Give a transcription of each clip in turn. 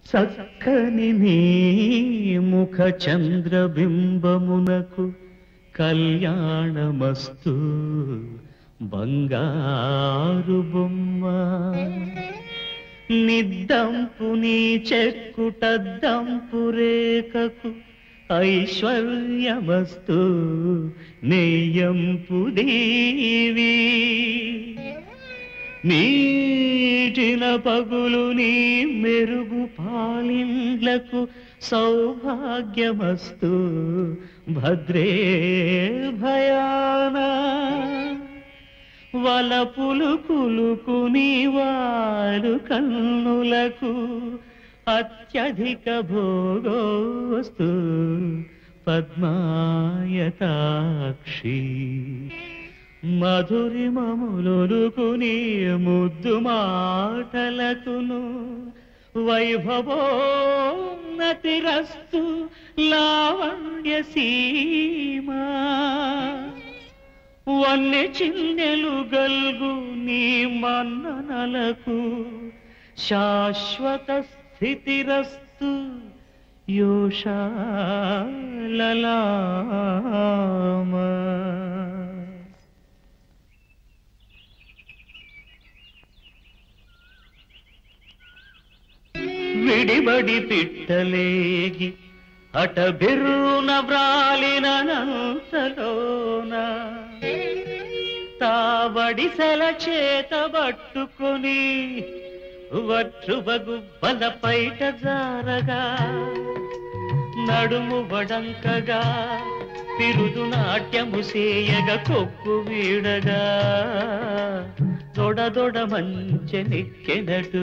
చక్కని నీ ముఖ చంద్రబింబమునకు కళ్యాణమస్తు బంగారు బొమ్మ నిద్దంపు నీ చెక్కుటద్దంపు రేఖకు ఐశ్వర్యమస్తు నెయ్యంపు దేవి నీటిన పగులు నీ మెరుగు పాలిండ్లకు సౌభాగ్యమస్తు భద్రే భయానా వలపులు కులుకుని వారు కన్నులకు అత్యధిక భోగోస్తు పద్మాయతాక్షి మధురిమములొరుకుని ముద్దు మాటలకును వైభవోన్నతిరస్తు లావణ్య సీమా వన్నె చిన్నెలు గల్గు నీ మన్ననలకు శాశ్వత స్థితిరస్తు యోషాలలామ విడిబడి పిట్టలేగి అట బిర్రున వ్రాలిన నంతలోన తావడి సెల చేత పట్టుకొని వట్టుబగు బల పైట జారగా నడుము వడంకగా పిరుదు నాట్యము సేయగ కొప్పు వీడగా దొడ దొడ మంచెనెక్కెనటు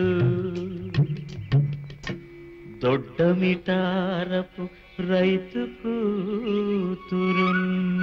దొడ్డమిటారపు రైతు కూతురున్న